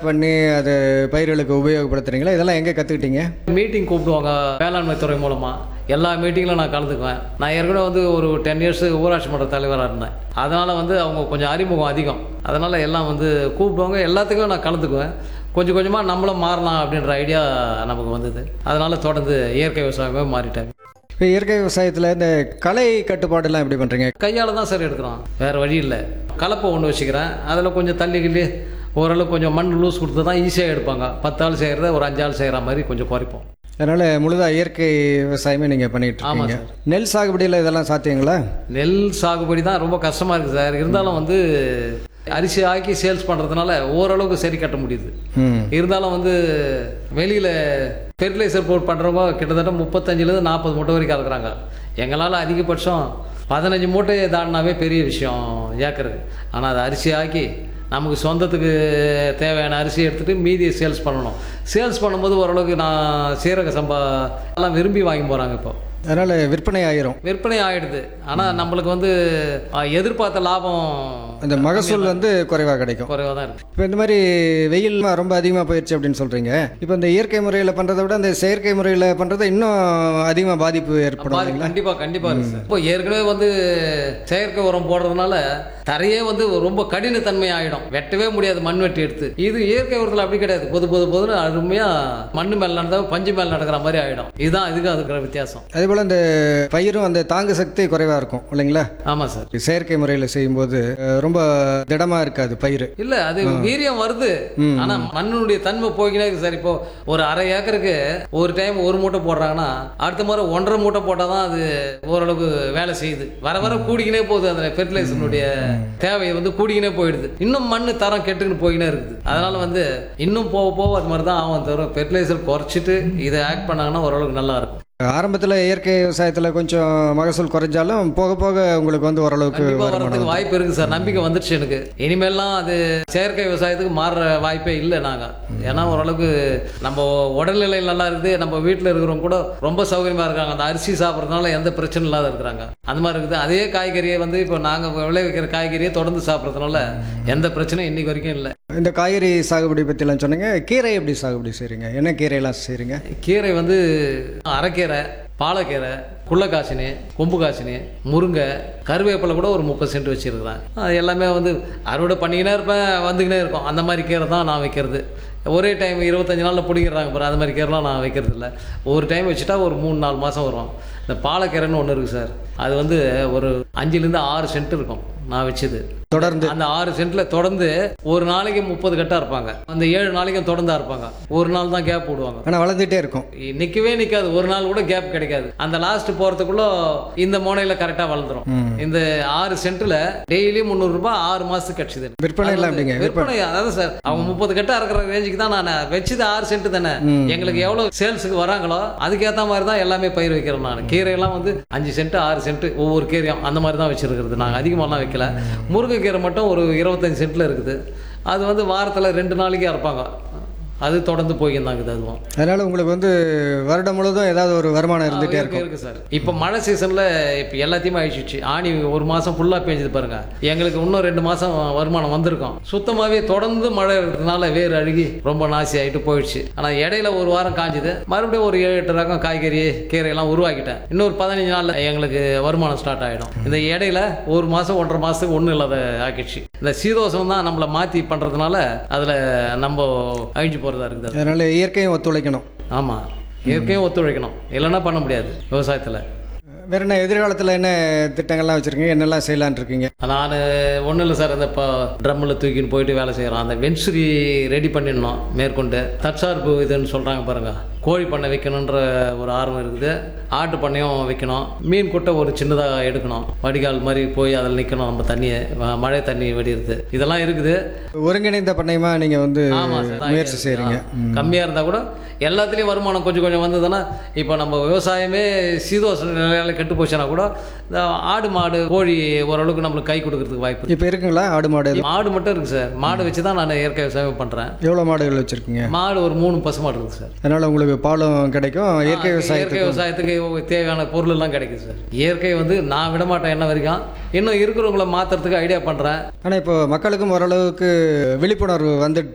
பண்ணி அது பயிர்களுக்கு உபயோகப்படுத்துறீங்களா இதெல்லாம் எங்கே கற்றுக்கிட்டீங்க மீட்டிங் கூப்பிடுவாங்க வேளாண்மை துறை மூலமாக எல்லா மீட்டிங்கிலும் நான் கலந்துக்குவேன் நான் ஏற்கனவே வந்து ஒரு டென் இயர்ஸ் ஊராட்சி மன்ற தலைவராக இருந்தேன் அதனால் வந்து அவங்க கொஞ்சம் அறிமுகம் அதிகம் அதனால் எல்லாம் வந்து கூப்பிடுவாங்க எல்லாத்துக்கும் நான் கலந்துக்குவேன் கொஞ்சம் கொஞ்சமாக நம்மளும் மாறலாம் அப்படின்ற ஐடியா நமக்கு வந்தது அதனால் தொடர்ந்து இயற்கை விவசாயமே மாறிட்டேன் இப்போ இயற்கை விவசாயத்தில் இந்த களை கட்டுப்பாடுலாம் எப்படி பண்ணுறீங்க கையால் தான் சார் எடுக்கிறோம் வேறு வழி இல்லை கலப்பை ஒன்று வச்சுக்கிறேன் அதில் கொஞ்சம் தள்ளி கிள்ளி ஓரளவு கொஞ்சம் மண் லூஸ் கொடுத்து தான் ஈஸியாக எடுப்பாங்க பத்து ஆள் செய்கிறத ஒரு அஞ்சு ஆள் செய்கிற மாதிரி கொஞ்சம் குறைப்போம் அதனால் முழுதாக இயற்கை விவசாயமே நீங்கள் பண்ணிகிட்டு ஆமாம் இருக்கீங்க நெல் சாகுபடியில் இதெல்லாம் சாத்தியங்களா நெல் சாகுபடி தான் ரொம்ப கஷ்டமாக இருக்குது சார் இருந்தாலும் வந்து அரிசி ஆக்கி சேல்ஸ் பண்ணுறதுனால ஓரளவுக்கு சரி கட்ட முடியுது ம் இருந்தாலும் வந்து வெளியில் ஃபெர்டிலைசர் போட் பண்ணுறவங்க கிட்டத்தட்ட முப்பத்தஞ்சிலேருந்து நாற்பது மூட்டை வரைக்கும் கலக்குறாங்க எங்களால் அதிகபட்சம் பதினஞ்சு மூட்டை தாண்டினாவே பெரிய விஷயம் ஏக்கருக்கு ஆனால் அதை அரிசி ஆக்கி நமக்கு சொந்தத்துக்கு தேவையான அரிசி எடுத்துகிட்டு மீதியை சேல்ஸ் பண்ணணும் சேல்ஸ் பண்ணும்போது ஓரளவுக்கு நான் சீரக சம்பா எல்லாம் விரும்பி வாங்கி போகிறாங்க இப்போ அதனால் விற்பனை ஆயிரும் விற்பனை ஆயிடுது ஆனால் நம்மளுக்கு வந்து அஹ், எதிர்பார்த்த லாபம் அந்த மகசூல் வந்து குறைவாக கிடைக்கும் குறைவாக தான் இருக்குது இப்போ இந்த மாதிரி வெயில் ரொம்ப அதிகமாக போயிடுச்சு அப்படின்னு சொல்கிறீங்க இப்போ இந்த இயற்கை முறையில் பண்ணுறதை விட இந்த செயற்கை முறையில் பண்ணுறது இன்னும் அதிகமாக பாதிப்பு ஏற்படும் பாதி கண்டிப்பாக கண்டிப்பாக இருக்கு சார் இப்போ ஏற்கனவே வந்து செயற்கை உரம் போடுறதுனால தரையே வந்து ரொம்ப கடினத்தன்மை ஆகிடும் வெட்டவே முடியாது மண் வெட்டி எடுத்து இது இயற்கை உரத்தில் அப்படி கிடையாது பொது பொது பொதுன்னு அருமையாக மண் மேலே நடந்தால் பஞ்சு மேலே நடக்கிற மாதிரி ஆகிடும் இதுதான் இதுக்கு அதுக்கிற வித்தியாசம் அதே போல் இந்த பயிரும் அந்த தாங்கு சக்தி குறைவாக இருக்கும் இல்லைங்களா ஆமாம் சார் செயற்கை முறையில் செய்யும்போது அஹ், ரொம்ப திடமாக இருக்காது பயிர் இல்ல அது வீரியம் வருது ஆனா மண்ணுடைய தன்மை போய்க்கினே இருக்கு சார் இப்போ ஒரு அரை ஏக்கருக்கு ஒரு டைம் ஒரு மூட்டை போடுறாங்கன்னா அடுத்த முறை ஒன்றரை மூட்டை போட்டால் தான் அது ஓரளவுக்கு வேலை செய்யுது வர வர கூடிக்கினே போகுது அந்த ஃபெர்டிலைசருடைய தேவை வந்து கூடிக்கினே போயிடுது இன்னும் மண் தரம் கெட்டுக்கின்னு போய்க்கினே இருக்குது அதனால வந்து இன்னும் போக போக அது மாதிரி தான் ஆகும் தவிர ஃபெர்டிலைசர் குறைச்சிட்டு இதை ஆக்ட் பண்ணாங்கன்னா ஓரளவுக்கு நல்லா இருக்கும் ஆரம்பத்தில் இயற்கை விவசாயத்தில் கொஞ்சம் மகசூல் குறைஞ்சாலும் போக போக உங்களுக்கு வந்து ஓரளவுக்கு கண்டிப்பா வருமானம் வரதுக்கு வாய்ப்பு இருக்கு சார் நம்பிக்கை வந்துருச்சு எனக்கு இனிமேல்லாம் அது செயற்கை விவசாயத்துக்கு மாறுற வாய்ப்பே இல்லை நாங்க ஏன்னா ஓரளவுக்கு நம்ம உடல்நிலை நல்லா இருக்குது நம்ம வீட்டில் இருக்கிறவங்க கூட ரொம்ப சௌகரியமா இருக்காங்க அந்த அரிசி சாப்பிட்றதுனால எந்த பிரச்சனை இல்லாத இருக்கிறாங்க அந்த மாதிரி இருக்குது அதே காய்கறியை வந்து இப்போ நாங்க விளைவிக்கிற காய்கறியை தொடர்ந்து சாப்பிட்றதுனால எந்த பிரச்சனையும் இன்னைக்கு வரைக்கும் இல்லை இந்த காய்கறி சாகுபடி பற்றிலாம் சொன்னீங்க கீரை எப்படி சாகுபடி செய்கிறீங்க என்ன கீரையெல்லாம் செய்கிறீங்க கீரை வந்து அரைக்கீரை பாலக்கீரை குள்ளக்காசினி கொம்பு காசினி முருங்கை கருவேப்பிலை கூட ஒரு முப்பது சென்ட் வச்சுருக்கிறேன் அது எல்லாமே வந்து அறுவடை பண்ணிக்கினே இருப்பேன் வந்துக்கினே இருக்கும் அந்த மாதிரி கீரை தான் நான் வைக்கிறது ஒரே டைம் இருபத்தஞ்சி நாளில் பிடிக்கிறாங்க பாரு அது மாதிரி கீரைலாம் நான் வைக்கிறது இல்லை ஒரு டைம் வச்சுட்டா ஒரு மூணு நாலு மாதம் வரும் இந்த பாலக்கீரைன்னு ஒன்று இருக்குது சார் அது வந்து ஒரு அஞ்சுலேருந்து ஆறு சென்ட் இருக்கும் நான் வச்சது தொடர்ந்து அந்த ஆறு சென்ட்ல தொடர்ந்து ஒரு நாளைக்கு முப்பது கட்டா இருப்பாங்க அந்த ஏழு நாளைக்கும் தொடர்ந்தா இருப்பாங்க ஒரு நாள் தான் கேப் விடுவாங்க ஆனால் வளர்ந்துட்டே இருக்கும் நிக்கவே நிக்காது ஒரு நாள் கூட கேப் கிடைக்காது அந்த லாஸ்ட் போறதுக்குள்ள இந்த மோனையில கரெக்டா வளர்ந்துரும் இந்த ஆறு சென்ட்ல டெய்லி முந்நூறு ரூபாய் ஆறு மாசத்துக்கு கிடைச்சது விற்பனை எல்லாம் எப்படிங்க விற்பனை அதாவது சார் அவங்க முப்பது கட்டா இருக்கிற ரேஞ்சுக்கு தான் நான் வச்சது ஆறு சென்ட் தானே எங்களுக்கு எவ்வளவு சேல்ஸுக்கு வராங்களோ அதுக்கேத்த மாதிரி தான் எல்லாமே பயிர் வைக்கிறேன் நான் கீரையெல்லாம் வந்து அஞ்சு சென்ட் ஆறு சென்ட் ஒவ்வொரு கீரையும் அந்த மாதிரி தான் வச்சிருக்கிறது நாங்கள் அதிகமாகலாம் வைக்கல முருங்கைக்கீரை மட்டும் ஒரு இருபத்தஞ்சு சென்ட்ல இருக்குது அது வந்து வாரத்தில் ரெண்டு நாளைக்கு அறுப்பாங்க அது தொடர்ந்து போய்க்கின்னு தான் இருக்குது அதுவும் அதனால் உங்களுக்கு வந்து வருடம் முழுவதும் ஏதாவது ஒரு வருமானம் இருந்துகிட்டே இருக்கு இருக்கும் இருக்கு சார் இப்போ மழை சீசன்ல இப்போ எல்லாத்தையுமே அழிச்சிச்சு ஆணி ஒரு மாசம் ஃபுல்லா பெஞ்சது பாருங்க எங்களுக்கு இன்னும் ரெண்டு மாசம் வருமானம் வந்திருக்கும் சுத்தமாவே தொடர்ந்து மழை இருக்கிறதுனால வேர் அழுகி ரொம்ப நாசி ஆயிட்டு போயிடுச்சு ஆனா இடையில ஒரு வாரம் காஞ்சுது மறுபடியும் ஒரு ஏழு எட்டு ரகம் காய்கறி கீரை எல்லாம் உருவாக்கிட்டேன் இன்னொரு பதினஞ்சு நாள்ல எங்களுக்கு வருமானம் ஸ்டார்ட் ஆயிடும் இந்த இடையில ஒரு மாசம் ஒன்றரை மாசத்துக்கு ஒன்றும் இல்லாத ஆக்கிடுச்சு இந்த சீதோஷம் தான் நம்மளை மாத்தி பண்றதுனால அதுல நம்ம அழிஞ்சு போறதா இருக்குது அது. அதனால் இயற்கையும் ஒத்துழைக்கணும் ஆமாம் இயற்கையும் ஒத்துழைக்கணும் இல்லைன்னா பண்ண முடியாது விவசாயத்தில் வேற என்ன எதிர்காலத்தில் என்ன திட்டங்கள்லாம் வச்சுருக்கீங்க என்னெல்லாம் செய்யலான்னு இருக்கீங்க நான் ஒன்றும் இல்லை சார் இந்த இப்போ ட்ரம்மில் தூக்கின்னு போயிட்டு வேலை செய்கிறோம் அந்த வென்சுரி ரெடி பண்ணிடணும் மேற்கொண்டு தற்சார்பு இதுன்னு சொல்கிறாங்க பாருங்கள் கோழி பண்ணை வைக்கணுன்ற ஒரு ஆர்வம் இருக்குது ஆட்டு பண்ணையும் வைக்கணும் மீன் குட்டை ஒரு சின்னதாக எடுக்கணும் வடிகால் மாதிரி போய் அதில் நிற்கணும் நம்ம தண்ணியை வ- மழை தண்ணி வடிகிறது இதெல்லாம் இருக்குது ஒருங்கிணைந்த பண்ணையமா நீங்கள் வந்து ஆமாம் சார் முயற்சி செய்கிறீங்க கம்மியாக இருந்தால் கூட எல்லாத்துலேயும் வருமானம் கொஞ்சம் கொஞ்சம் வந்ததுன்னா இப்போ நம்ம விவசாயமே சீதோஷ நிலையால் கெட்டு போச்சுன்னா கூட இந்த ஆடு மாடு கோழி ஓரளவுக்கு நம்மளுக்கு கை கொடுக்கறதுக்கு வாய்ப்பு இருக்கு. இப்போ இருக்குங்களா ஆடு மாடு எதுவும்? மாடு மட்டும் இருக்குது சார் மாடு வச்சு தான் நான் இயற்கை விவசாயம் பண்ணுறேன் எவ்வளோ மாடுகள் வச்சுருக்கீங்க மாடு ஒரு மூணு பசு மாடு இருக்குது சார் அதனால் உங்களுக்கு பாலும் கிடைக்கும் இயற்கை இயற்கை விவசாயத்துக்கு விவசாயத்துக்கு தேவையான பொருள் எல்லாம் கிடைக்குது சார் இயற்கை வந்து நான் விட மாட்டேன் என்ன வரைக்கும் இன்னும் இருக்கிறவங்கள மாற்றுறதுக்கு ஐடியா பண்ணுறேன் ஆனால் இப்போ மக்களுக்கும் ஓரளவுக்கு விழிப்புணர்வு வந்து